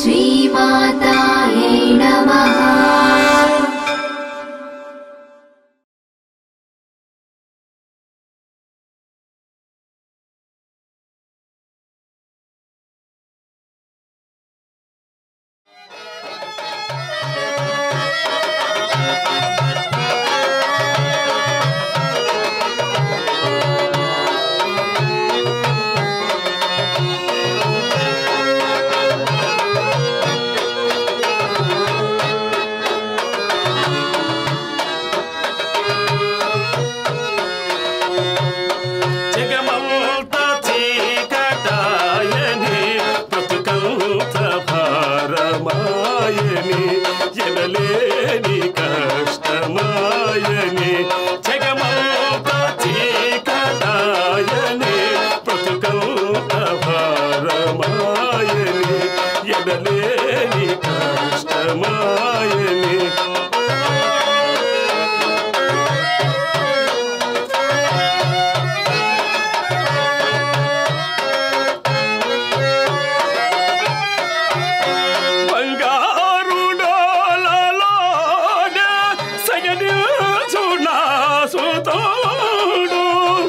श्रीमाताये नमः జగమంత చీకటాయని బ్రతుకంత భారమాయని ఎనలేని కష్టమాయని జగమంత చీకటాయని బ్రతుకంత భారమాయని ఎనలేని కష్టమాయని బంగారు డోలలోన సగనిల్చునా సుతోడు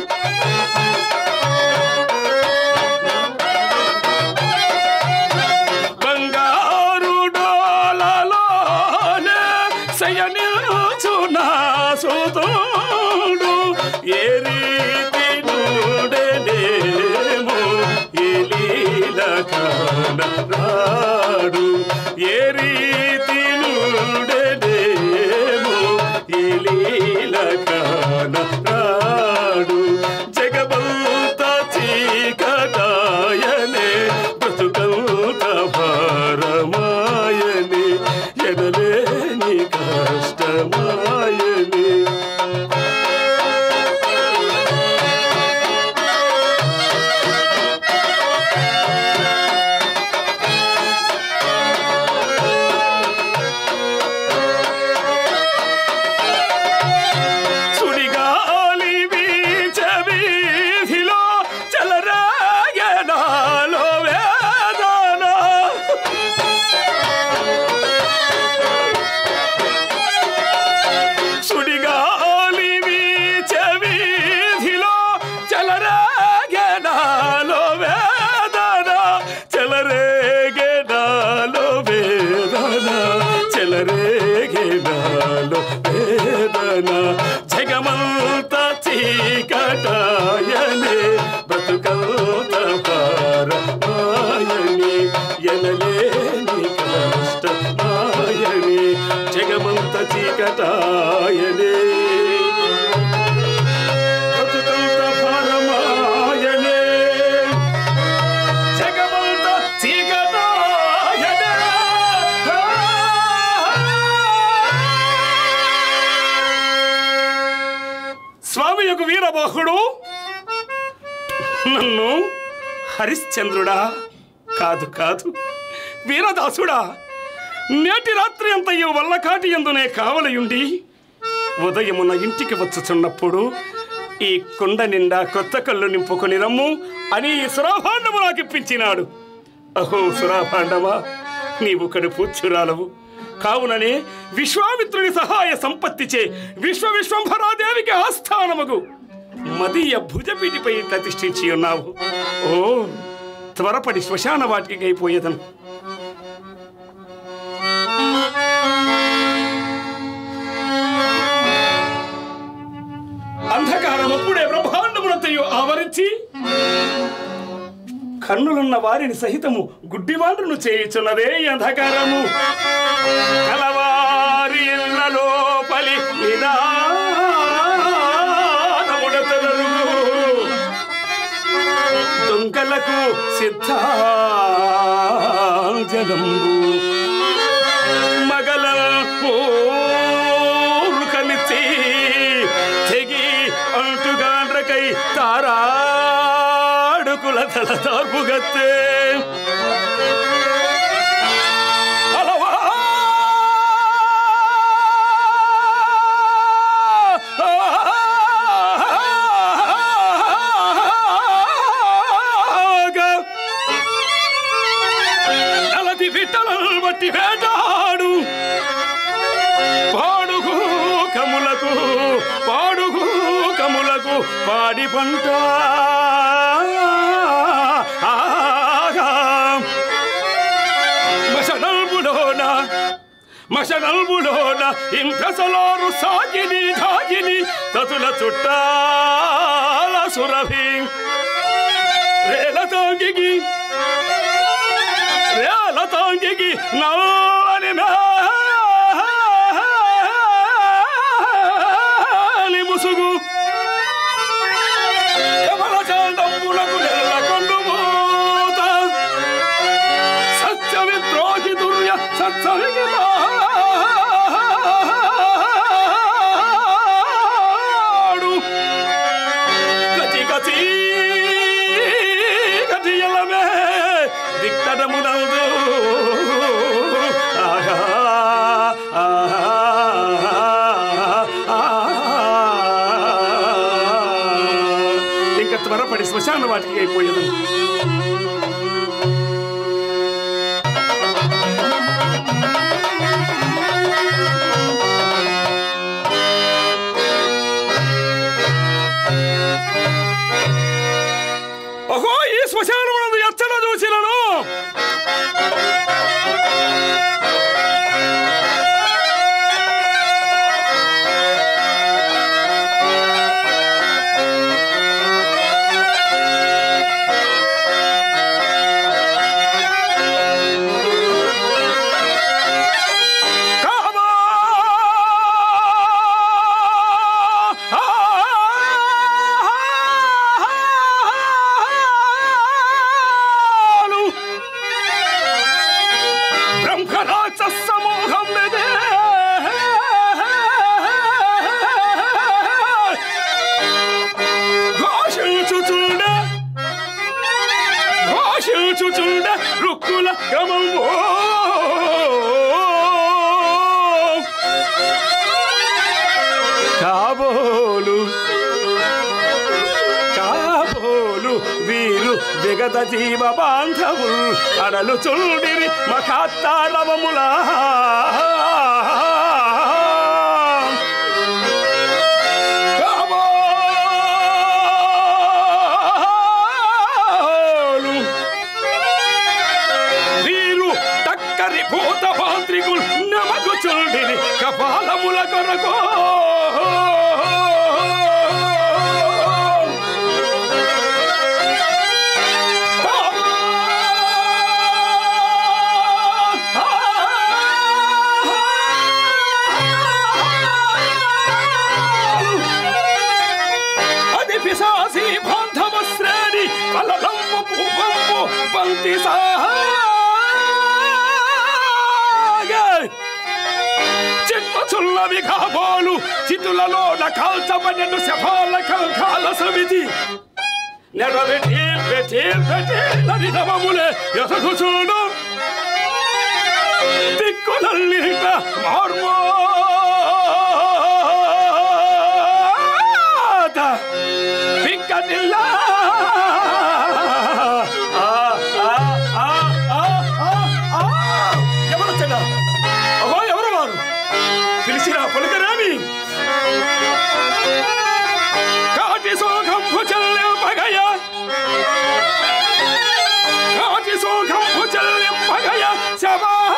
బంగారు డోలలోన సగనిల్చునా సుతోడు ఏ రీతి నుండెనేమో ఎలీల కానరాడు ఏ రీతి నుండెనేమో ఎలీల కానరాడు జగబంత చీకటాయనే బ్రతుకంత భారమాయని ఎనలేని కష్టమాయని సుడిగాలి వీచవీధిలో చలరాగనాలో వేదన సుడిగాలి వీచవీధిలో చలరాగనాలో వేదన చలరేగనాలో వేదన చెలరేగనాలో వేదన జగమంత చీకటాయనే బ్రతుకంత భారమాయని ఎనలేని కష్టమాయని జగమంత చీకటాయనే బ్రతుకంత భారమాయనే జగమంత చీకటాయనే స్వామి యొక్క వీరబాహుడు నన్ను హరిశ్చంద్రుడా కాదు కాదు వీరదాసుడా నేటి రాత్రి అంతయు వల్లకాటి ఎందునే కావలయుండి ఉదయమున ఇంటికి వచ్చుచున్నప్పుడు ఈ కుండ నిండా కొత్త కళ్ళు నింపుకొని రమ్ము అని ఈ సురాభాండము నాకు ఇప్పించినాడు అహో సురాభాండమా నీవు కడు పూచ్చురాలవు కావుననే విశ్వామిత్రుని సహాయ సంపత్తిచే విశ్వ విశ్వంభరాదేవికి ఆస్థానముగు మదీయ భుజపీటిపై ప్రతిష్ఠించి ఉన్నావు ఓ త్వరపడి శ్మశాన వాటికి అయిపోయేదను అంధకారం అప్పుడే బ్రహ్మాండమునంతయు ఆవరించి కన్నులున్న వారిని సహితము గుడ్డివాండ్రును చేయుచున్నదే ఈ అంధకారము కలవారి ఇళ్ళ లోపలి నిదానముడతలరు దొంగలకు సిద్ధాంజనంబు మగల ఊరుకనిచ్చి తెగి అంటుగాండ్రకై తారాడుకుల తల తార్పుగత్తే అలవా శ్రీ విఠలను బట్టి వేటాడు పాడుగు కములకు పాడుగు కములకు పాడి పంట ఆగా. మసనల్బులోన మసనల్బులోన ఇంద్రసలారు సాగిని ధాగిని తతుల చుట్టాల సురభి రేల తాంగికి రేల తాంగికి నాని మేలి ముసుగు కమల చాండంబులకు నెల్ల కొండు మూత సత్య విద్రోహి దుర్య సత్య విగితాడు గతి గతి గతియలమే దిక్కడమునందు ఆహా, ఆహా, ఆహా. ఇంకా త్వరపడి శ్మశాన వాటికి అయిపోయేది ఓహో ఈ శ్మశానమునందు ఎచ్చట చూసినను కామాలు బ్రహ్మరాజ సమూహం మీదే ఘోషించుచుండ ఘోషించుచుండ రుక్కుల గమంబో కాబోలు కాబోలు వీరు జగత జీవ బాంధవులు అడలు చుండిరి మఖాత్తాళవములా కాబోలు వీరు టక్కరి భూత భాంత్రికులు నమకు చుండిరి కపాలముల కొరకు అది పిశాసి బాంధవ శ్రేణి కలలంబు పూపంబు పంతి చిన్నచుల్లవి కాబోలు చితులలో కాల్చబడిన శఫాల కంకాల సమితి నెడవెటి పెటి పెటి నరితమములే ఎసగు చూడు దిక్కునల్లిట మార్మోత పిక్కటిల్ల ఎవరు వచ్చాడా అహో ఎవరు వారు పిలిచినా పలుకరాని కాటి సోఘం భుజల్లింపగయ కాటి సోఘం భుజల్లింపగయ శబాల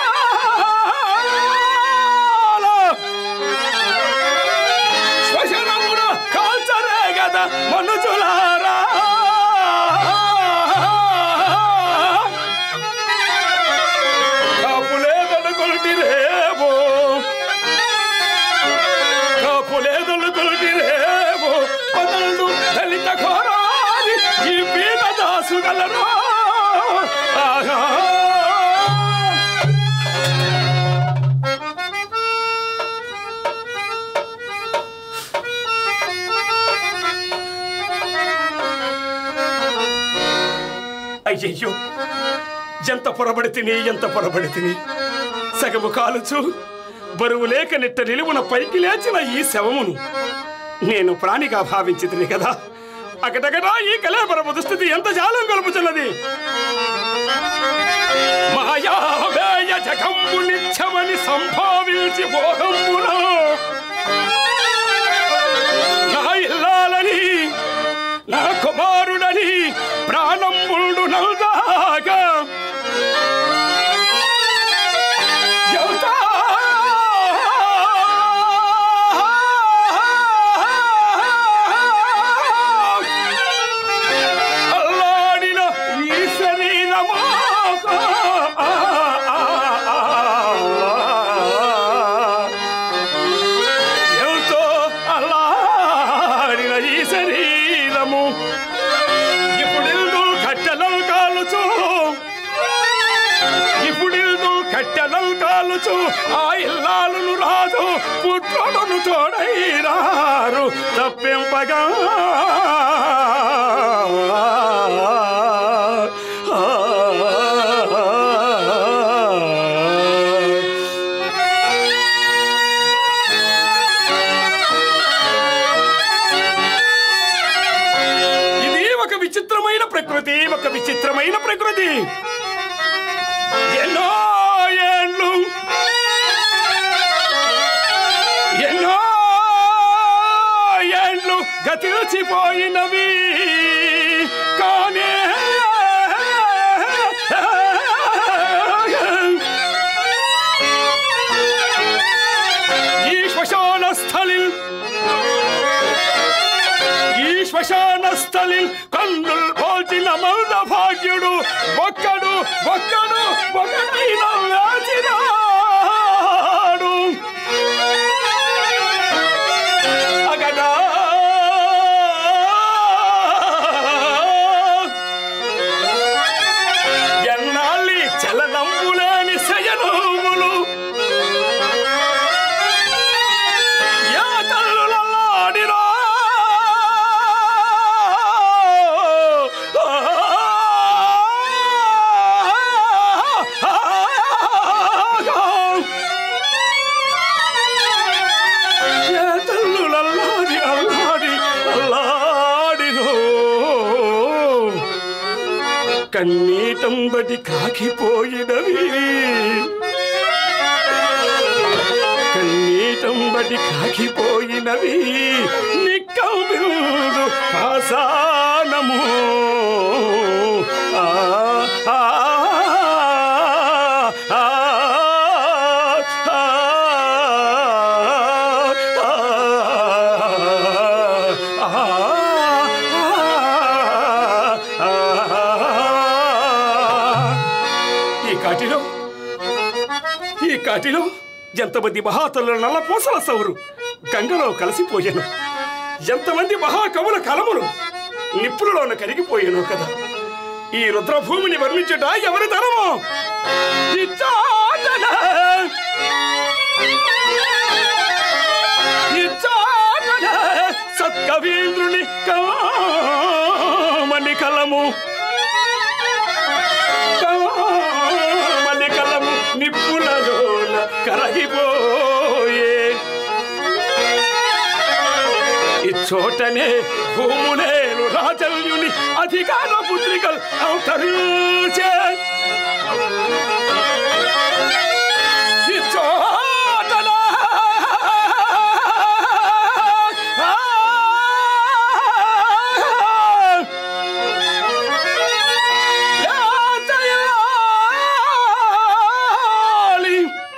శ్వశనమున కాల్చరే గద మనుజులారా కాపులేదనుకొల్టిరేమో కాపులేదనుకొల్టిరేమో పదల్లు దళిత ఘోరాది ఈ పీత దాసుగలరు ఆహా అయ్యయ్యో ఎంత పొరబడి తిని ఎంత పొరబడి తిని సగము కాలుచు బరువు లేక నెట్ట నిలువున పైకి లేచిన ఈ శవమును నేను ప్రాణిగా భావించితిని కదా అకటకటా ఈ కలేబరపు దుస్థితి ఎంత జాలం కలుపుచున్నది మాయా భోగంబులో నా ఇల్లాలని నా కుమారుడని ప్రాణంబుడు నల్దాగా ఎవతా అల్లాడిన ఈ శరీరమా ఎంతో అల్లాడిన ఈ శరీరము ఇప్పుడు కట్టెలను కాలుచు ఇప్పుడు కట్టెలను కాలుచు ఆ ఇల్లాలను రాదు పుట్రుడును తోడైరారు తప్పింపగా ఇది ఒక విచిత్రమైన ప్రకృతి ఒక విచిత్రమైన ప్రకృతి ఎన్నో ఏళ్ళు ఎన్నో ఏళ్ళు గతించిపోయినవి కానీ ఈ శ్మశాన స్థలి ఈ శ్మశాన స్థలి కన్నుల్ పోల్చిన మౌన భాగ్యుడు ఒక్కడు ఒక్కడు ఒకటైన వేచినాడు అగడా ఎన్నాళ్ళి చలనంబులేని శయనములు యా తల్లులల్లాడిరా యా తల్లులల్లాడి అల్లాడి అల్లాడిరో కన్నీటంబటి కాకిపోయినవి కన్నీటంబటి కాకిపోయినవి నిక్కమిందు పాసానము ఆ, ఆ, ఆ, ఆ, ఈ కాటిలో ఈ కాటిలో ఎంతమంది మహాతల్లుల నల్ల పూసల సౌరు గంగలో కలిసిపోయాను ఎంతమంది మహాకవుల కలములు నిప్పులలోన కరిగిపోయాను కదా ఈ రుద్రభూమిని వర్ణించుట ఎవరి తరమో ఇచ్చాటన ఇచ్చాటన సత్కవీంద్రుని కామని కలము మల్లికలము నిప్పులలోన కరగిపోయే ఇచ్చోటనే భూములేలు రాజల్యుని అధికార పుత్రికల్ అవతరించే ఇచ్చోటన యాతయాలి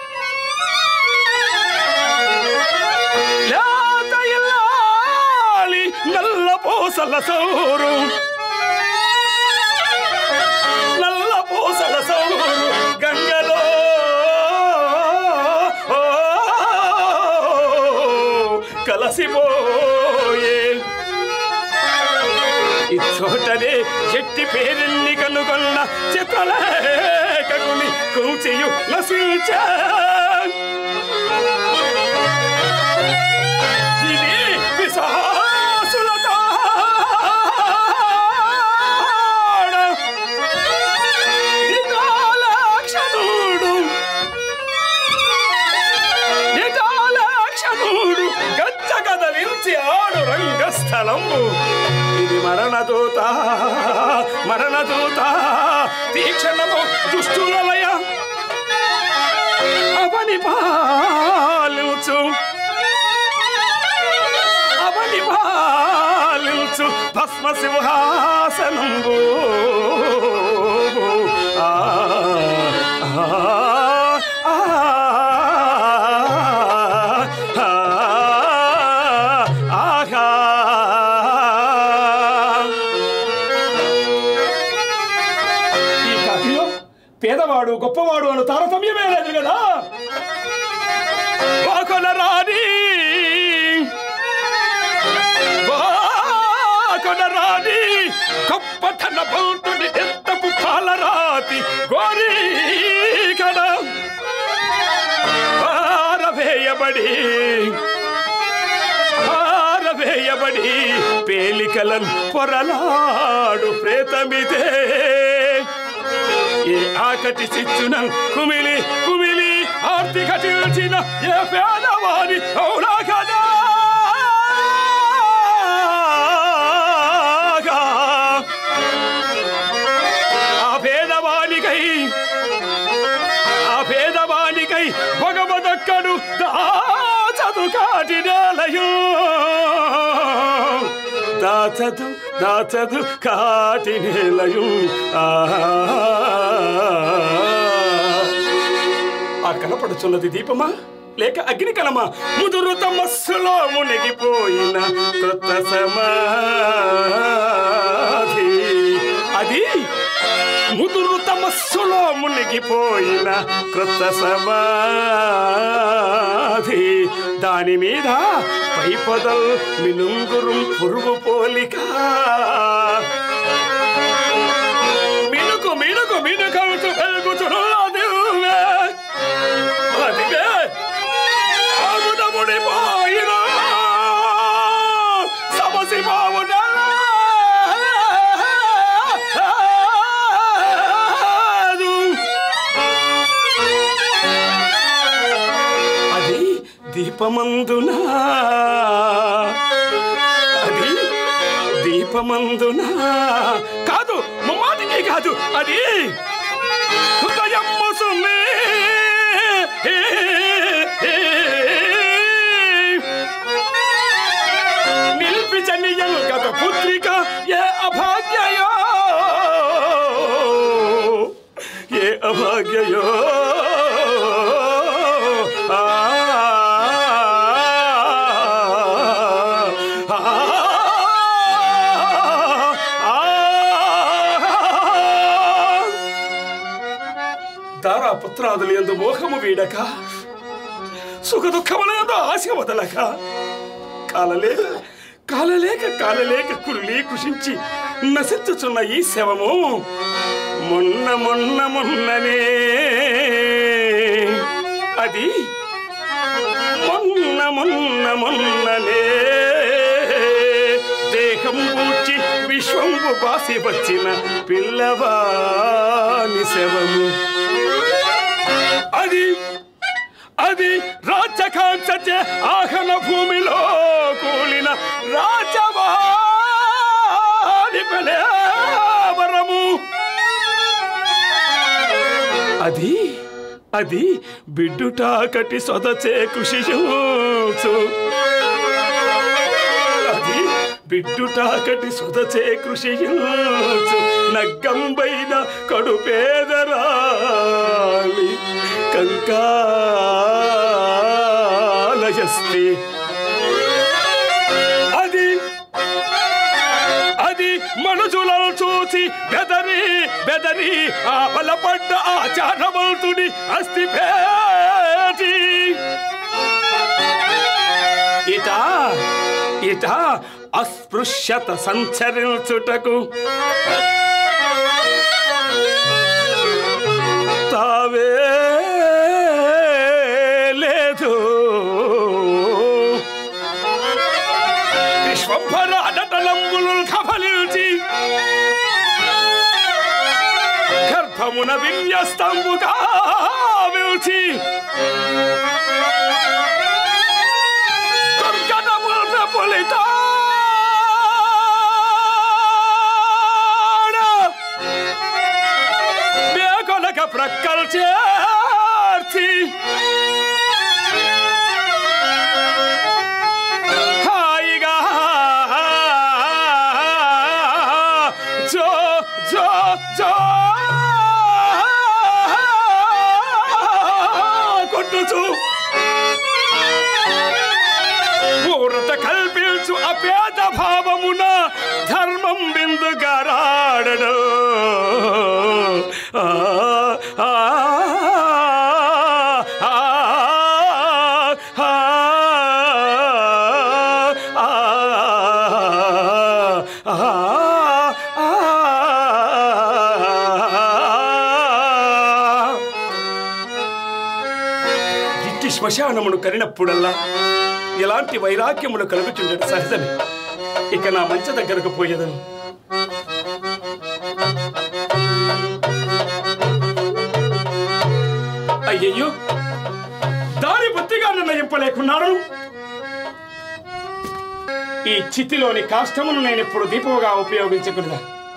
యాతయాలి నల్ల పూసల సౌరు నల్ల పూసల సౌరు గంగలో కలసిపోయే ఇచ్చోటనే చెట్టి పేరెన్ని కనుగొన్న చిత్రలేఖకుని కూచియు నశించ ఇది పిశాసులతో నిటాలక్షణుడు నిటాలక్షణుడు గచ్చ కదలించి ఆడు రంగస్థలము ఇది మరణదూత మరణదూత తీక్షణము దుష్టులయ అవని పాల భస్మ సింహాసనంబు ఆ, ఆ, ఆ, ఆ, ఆహా ఈ కథలో పేదవాడు గొప్పవాడు అను తారతమ్యమే లేదు కదా వాకొల రాని వాకొల రాని గొప్పతన బౌద్ధుని ఎత్తపు పాలరాతి గోరీ కడ పారవేయబడి పారవేయబడి పేలికలన్ పొరలాడు ప్రేతమిదే ఏ ఆకటి చిచ్చున కుమిలి కుమిలి ఆర్తి కటిల్చిన ఏ పేదవాని అవునా కదా ఆ పేదవానికై ఆ పేదవానికై భగవదక్కడు దాచదు కాటి నేలయు దాచదు దాచదు కాటి నేలయు ఆ ఆ కనపడుచున్నది దీపమా లేక అగ్ని కలమా ముదురు తమస్సులో మునిగిపోయిన కృత సమాధి అది ముదురు తమస్సులో మునిగిపోయిన కృత సమాధి దాని మీద పై పొదల్ మినుంగురు పురుగు పోలిక మినుకు మినుకు మినుకవుతూ వెలుగుతున్నది అదివే ఆముదముడి పోయిన సమసి బావున అది దీపమందునా అది దీపమందునా కాదు ముమ్మాటికి కాదు అది హృదయం ముసుమే నిల్పిచనియం గత పుత్రిక ఏ అభాగ్యయో ఏ అభాగ్యయో ఆ, ఆ, ఆ. దారా పుత్రాదులు ఎందు మోహము వీడక సుఖ దుఃఖముల ఎందు ఆశ వదలక కాలలేక కాలలేక కాలలేక కుళ్ళి కృషించి నశించుచున్న ఈ శవము మొన్న మొన్న మొన్ననే అది మొన్న మొన్న మొన్ననే దేహం పూడ్చి విశ్వంబు బాసి వచ్చిన పిల్లవాని శవము అది అది రాజ్యకాంక్ష ఆహన భూమిలో కూలిన రాజవాణి వరము అది అది బిడ్డుటాకటి సొదచే కృషి అది బిడ్డుటాకటి సొదచే కృషి నగ్గంబైన కడు పేదరాలి కంకాలయస్తి అది అది మనుషులను చూసి బెదరి బెదరి ఆ బలపడ్డ ఆచారవంతుడి అస్థి పేటి ఇట ఇట అస్పృశ్యత సంచరించుటకు తావే లేదు విశ్వంభర అడటలంబులు కబలిల్చి గర్భమున విన్యస్తంబుగా విల్చి దుర్గటముల ప్రపులితాడ మేకొలక ప్రక్కలు చేర్చి హాయిగా అపేత భావమున ధర్మం బిందుగారాడడు ఆ, ఆ, ఆ, ఆ, ఆ, ఆ. ఇట్టి శ్మశానమును కరినప్పుడల్లా ఎలాంటి వైరాగ్యములు కలుగుతుండడు సహజమే ఇక నా మంచ దగ్గరకు పోయేదను అయ్యయ్యో దాని బుద్ధిగా నిర్ణయింపలేకున్నాడు ఈ చితిలోని కాష్టమును నేను ఇప్పుడు దీపముగా ఉపయోగించకూడదా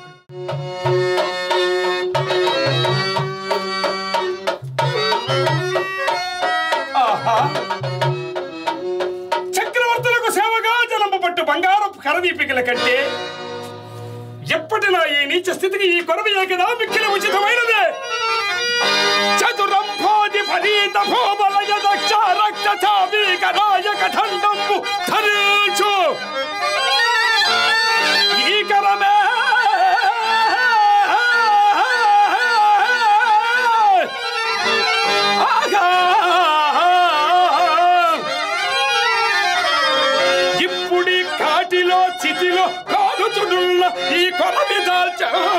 ఆహా చక్రవర్తులకు సేవగా జనంపబట్టు బంగారపు కరదీపికల కంటే ఎప్పటి నా ఈ నీచ స్థితికి ఈ కొరవి ఏకదా మిక్కిలి ఉచితమైనదే చతురంభోది ఫలీత భూబలయ దక్ష రక్త చావీకరాయక ఠండంబు ధరించు ఈ కరమే ఆగా ఇప్పుడి కాటిలో చితిలో కాలుచుడున్న ఈ కొరవి దాల్చ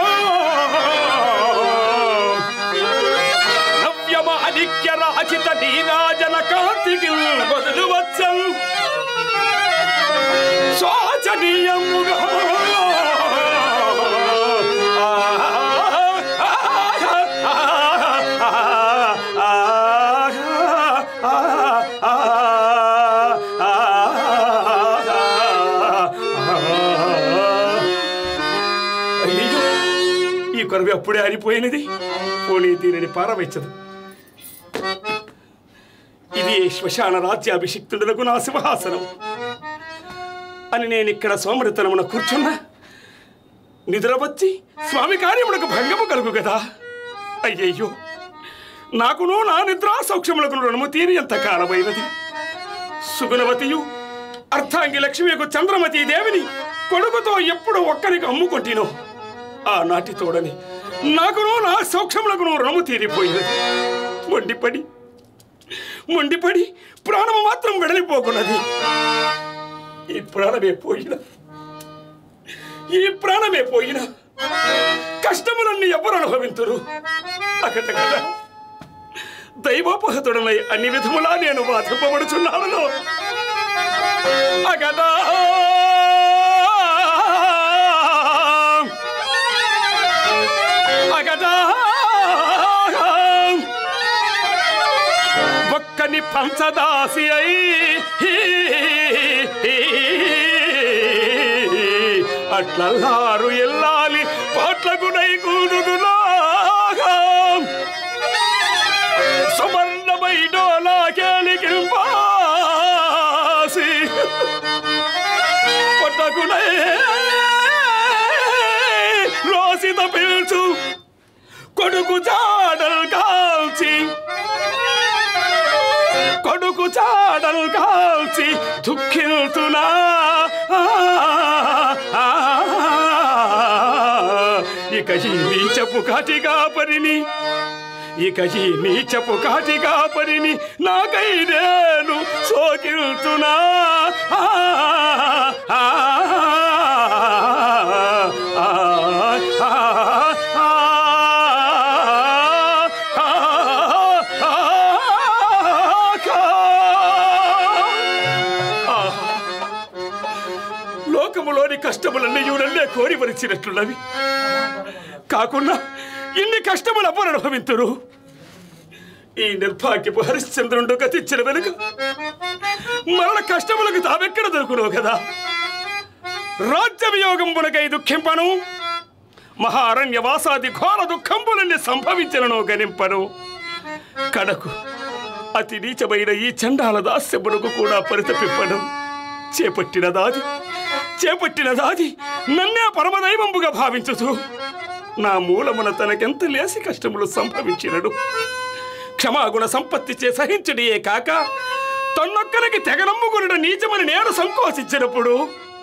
నవ్యమ అధిక్య రాచిత నీరాజన కాంతికి బదులు వచ్చం శోచనీయముగా అయ్యో ఈ కొరవి అప్పుడే ఆరిపోయినది పోనీ దీనిని పారవచ్చదు ఇది శ్మశాన రాజ్యాభిషిక్తుడులకు నా సింహాసనం అని నేను ఇక్కడ సోమరితనమున కూర్చున్నా నిద్ర వచ్చి స్వామి కార్యములకు భంగము కలుగు కదా అయ్యయ్యో నాకును నా నిద్రా సౌఖ్యములకు రుణము తీరి ఎంత కాలమైనది సుగుణవతియు అర్థాంగి లక్ష్మికు చంద్రమతి దేవిని కొడుకుతో ఎప్పుడు ఒక్కరికి అమ్ముకొంటినో ఆనాటి తోడని నాకును నా సౌఖ్యములకు రుణము తీరిపోయినది మొండిపడి మొండిపడి ప్రాణము మాత్రం వెడలిపోకున్నది ఈ ప్రాణమే పోయిన ఈ ప్రాణమే పోయిన కష్టములన్నీ ఎవరు అనుభవింతురు అకటకట దైవోపహతుడనై అన్ని విధములా నేను బాధింపబడుచున్నాను అగట అగట ఒక్కని పంచదాసి అయి అట్లల్లారు ఎల్లాలి పాట్లకునై కూడుదులాగా సువర్ణమైనోలా కేలికింపాసి పొట్టకునై రోసిత పిల్చు కొడుకు జాడల్ కాల్చి కొడుకు చాడల్ కాల్చి దుఃఖిల్తునా ఇక ఈ నీచపు కాటిగా పరిని ఇక ఈ నీచపు కాటిగా పరిని నాకై నేను సోకిల్తునా లోకములోని కష్టములన్నీ నన్నే కోరి వరిచినట్లున్నవి కాకుండా ఇన్ని కష్టములు అవ్వరు అనుభవింతురు ఈ నిర్భాగ్యపు హరిశ్చంద్రుడు గతిచ్చిన వెనుక మరణ కష్టములకు తావెక్కడ దొరుకును కదా రాజ్య వియోగంబునకై దుఃఖింపను మహారణ్య వాసాది ఘోర దుఃఖంబులన్నీ సంభవించను గనింపను కడకు అతి నీచమైన ఈ చండాల దాస్యమునకు కూడా పరితపిప్పను చేపట్టిన దాది చేపట్టిన దాది నన్నే పరమదైవంబుగా భావించుతూ నా మూలమున తనకెంత లేసి కష్టములు సంభవించినడు క్షమాగుణ సంపత్తి చే సహించడియే కాక తన్నొక్కరికి తెగనమ్ముకునుడు నీచమని నేను సంకోచించినప్పుడు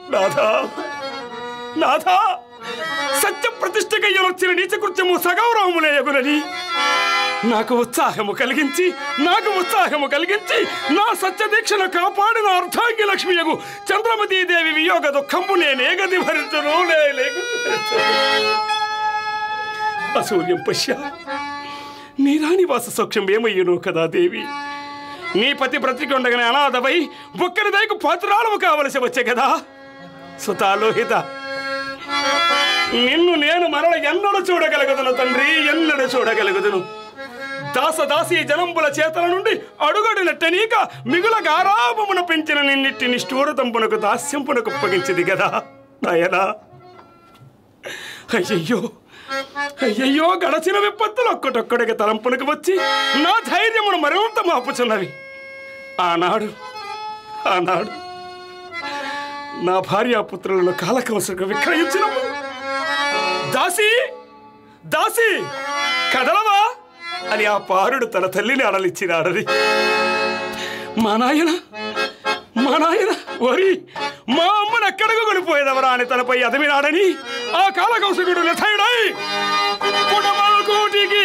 నాథా నాథా సత్య ప్రతిష్టకయ్యనొచ్చిన నీచకృత్యము సగౌరవములే ఎగునని నాకు ఉత్సాహము కలిగించి నాకు ఉత్సాహము కలిగించి నా సత్య దీక్షను కాపాడిన అర్ధాంగి లక్ష్మియగు చంద్రమతీ దేవి వియోగ దుఃఖంబు నేనేగది భరించును నేనేగది భరించును. అసూర్యం పశ్య నీ రాణివాస సౌఖ్యం ఏమయ్యను కదా దేవి నీ పతి బ్రతికి అనాథవై బొక్కని దయకు పాత్రాలము కావలసి వచ్చే కదా సుతాలోహిత నిన్ను నేను మరల ఎన్నడు చూడగలుగుదును తండ్రి ఎన్నడు చూడగలుగుదును దాస దాసి జనంబుల చేతల నుండి అడుగడునట్టనీక మిగుల గారాభమున పెంచిన నిన్నిట్టి నిష్ఠూరతంపునకు దాస్యంపునకు అప్పగించింది కదా నాయనా అయ్యయ్యో అయ్యయ్యో గడచిన విపత్తులు ఒక్కటొక్కడికి తలంపునకు వచ్చి నా ధైర్యమును మరింత మాపుచున్నవి ఆనాడు ఆనాడు నా భార్యాపుత్రులను కాలకవసకు విక్రయించినప్పుడు దాసి దాసి కదలవా అని ఆ పారుడు తన తల్లిని అడలిచ్చినాడని మా నాయన మా నాయన వరి మా అమ్మను ఎక్కడికి కొనిపోయేదవరా అని తనపై అదమినాడని ఆ కాలకౌశకుడు లథయుడై కుటుంబాల కోటికి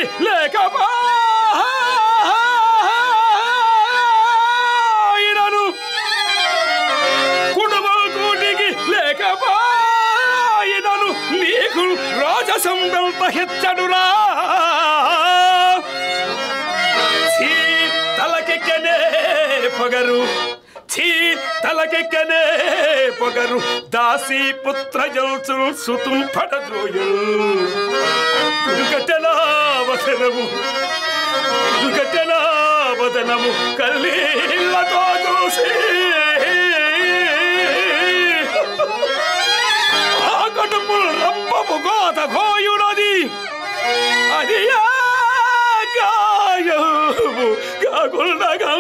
లేకపోయినను కుటుంబాల కోటికి లేకపోయినను నీకు రాజసంబెల్త హెచ్చడురా ఛీ తలకెక్కనే పొగరు ఛీ తలకెక్కనే పొగరు దాసి పుత్ర జల్చులు సుతుం పడద్రోయుల్ గురుగట్టెలా వసనము గురుగట్టెలా వదనము కల్లీళ్ళతో చూసి ఆ కడుపులు రంపము గోత గోయునది అది గాయము కాకుండా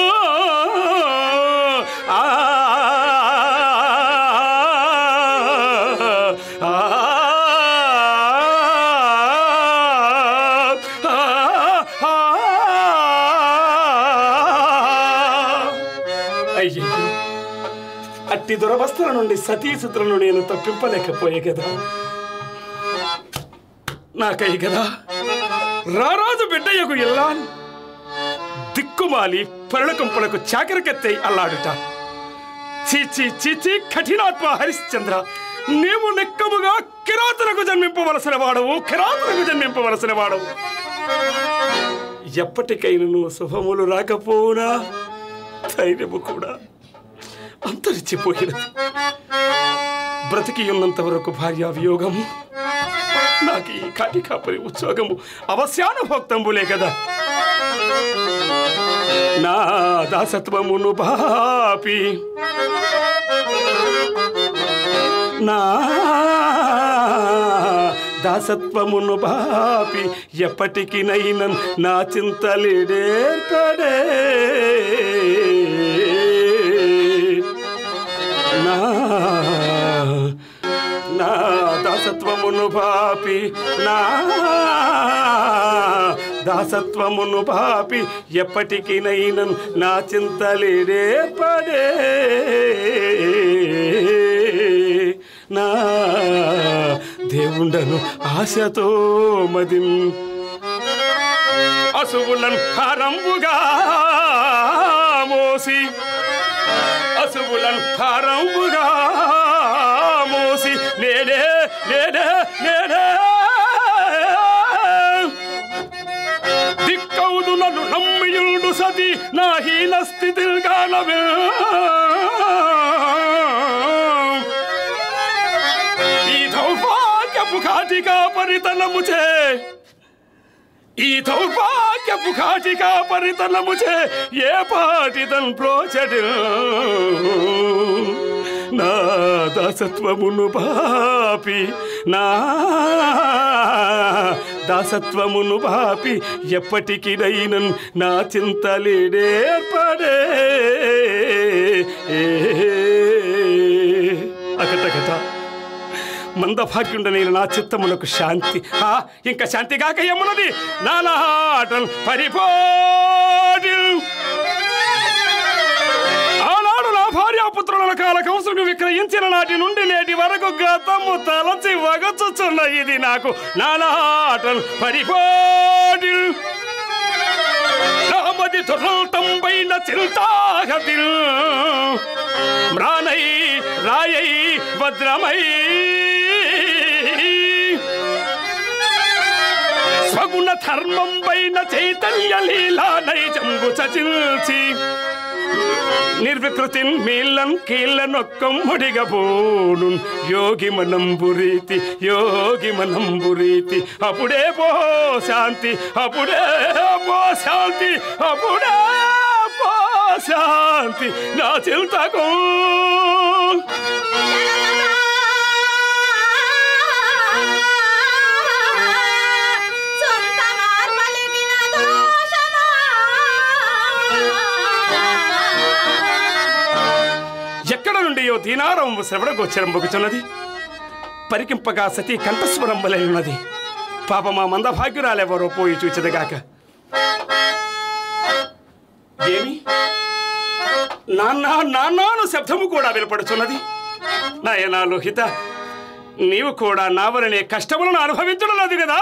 ఆ ఆ అయ్యో అట్టి దురవస్థల నుండి సతీసుతులను నేను తప్పింపలేకపోయే కదా నాకై కదా రారాజు బిడ్డయ్యకు ఇల్లాన్ దిక్కుమాలి పరులకంపులకు చాకరికెత్తై అల్లాడుట చీచి చీచి కఠినాత్మ హరిశ్చంద్ర నీవు నెక్కముగా కిరాతులకు జన్మింపవలసిన వాడవు కిరాతులకు జన్మింపవలసిన వాడవు ఎప్పటికైనా నువ్వు శుభములు రాకపోవునా ధైర్యము కూడా అంతరించిపోయినది బ్రతికి ఉన్నంత వరకు భార్యా వియోగము నాకు ఈ కాటి కాపరి ఉద్యోగము అవశ్యానుభోక్తంబులే కదా నా దాసత్వమును పాపి నా దాసత్వమును బాపి ఎప్పటికినైనా నా చింతలిడేర్పడే నా నా దాసత్వమును పాపి నా దాసత్వమును పాపి ఎప్పటికినైనా నా చింతలిడేర్పడే నా దేవుండను ఆశతో మదిన్ అసువులను హరంబుగా మోసి అసువులను హరంబుగా మోసి నేనే నేనే నేనే దిక్కవుదు నన్ను నమ్మియుడు సతి నా హీన స్థితి గానవే ఈ దౌర్భాగ్యపు ఘాటికా పరితనముచే ఈ దౌర్భాగ్యపు ఘాటికా పరితనముచే ఏ పాటిదన్ ప్రోచడు నా దాసత్వమును పాపి నా దాసత్వమును పాపి ఎప్పటికినైనన్ నా చింతలేడేర్పడే అకటకట మందభాగ్యుండనైన నా చిత్తమునకు శాంతి ఆ ఇంకా శాంతి కాక ఏమున్నది నానాటం పరిపోటి ఆనాడు నా భార్యాపుత్రుల కాల కౌసుకు విక్రయించిన నాటి నుండి నేటి వరకు గతము తలచి వగచుచున్న ఇది నాకు నానాటల్ పరిపాటి నామది తురల్తంబైన చింతాగతిల్ మ్రానై రాయై భద్రమై స్వగుణ ధర్మం పైన చైతన్య లీలా నైజంబు చచిల్చి నిర్వికృతిన్ మీల్లన్ కీళ్ళనొక్కం ముడిగబోను యోగి మనంబురీతి యోగి మనంబురీతి అప్పుడే పో శాంతి అప్పుడే పో శాంతి అప్పుడే పో శాంతి నా చింతకు సొంత మార్మలిగిన దోషమా ఎక్కడ నుండి యో దీనారం శ్రవణగోచరం బొగుచున్నది పరికింపగా సతీ కంఠస్వరం వలె ఉన్నది పాప మా మందభాగ్యురాలెవరో పోయి చూచదగాక ఏమి నాన్న నాన్నాను శబ్దము కూడా వినపడుచున్నది నాయనా లోహిత నీవు కూడా నావలనే కష్టములను అనుభవించున్నది కదా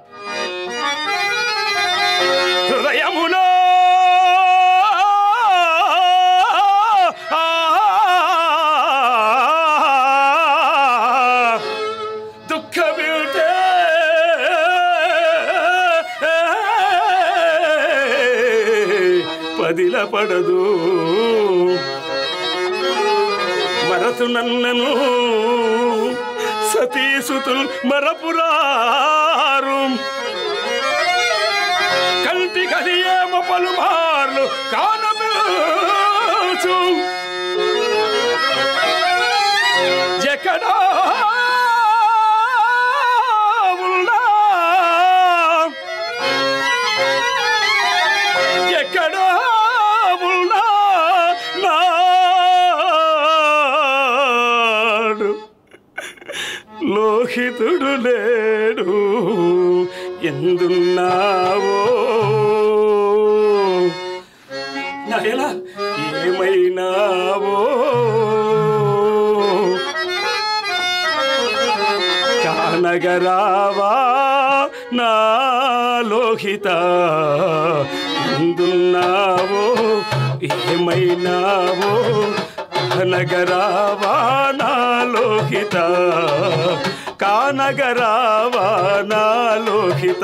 హృదయములో దుఃఖమిటే పదిల పడదు మరతు నన్నను సతీసుతుల్ మరపురారు కంటి కదియేమ పలుమార్లు కానబిల్చు ఎక్కడా ఉన్నా ఎక్కడా ఉన్నా నాడు లోహితుడు లేడు ఎందున్నావో నాయనా ఏమైనావో కానగరావా నా లోహిత ఎందున్నావో ఏమైనావో కానగరావా నా లోహిత కానగరావా నా లోహిత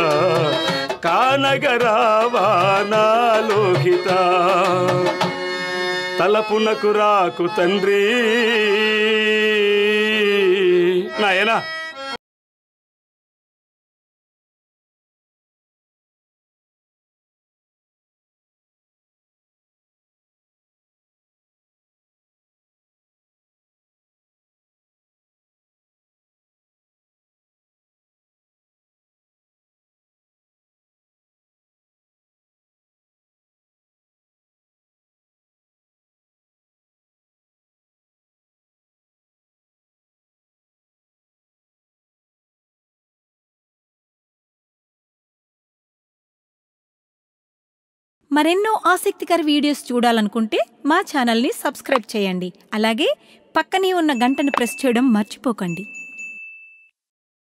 కానగరావా నా లోహిత తలపునకు రాకు తండ్రి నాయనా మరెన్నో ఆసక్తికర వీడియోస్ చూడాలనుకుంటే మా ఛానల్ని సబ్స్క్రైబ్ చేయండి అలాగే పక్కనే ఉన్న గంటను ప్రెస్ చేయడం మర్చిపోకండి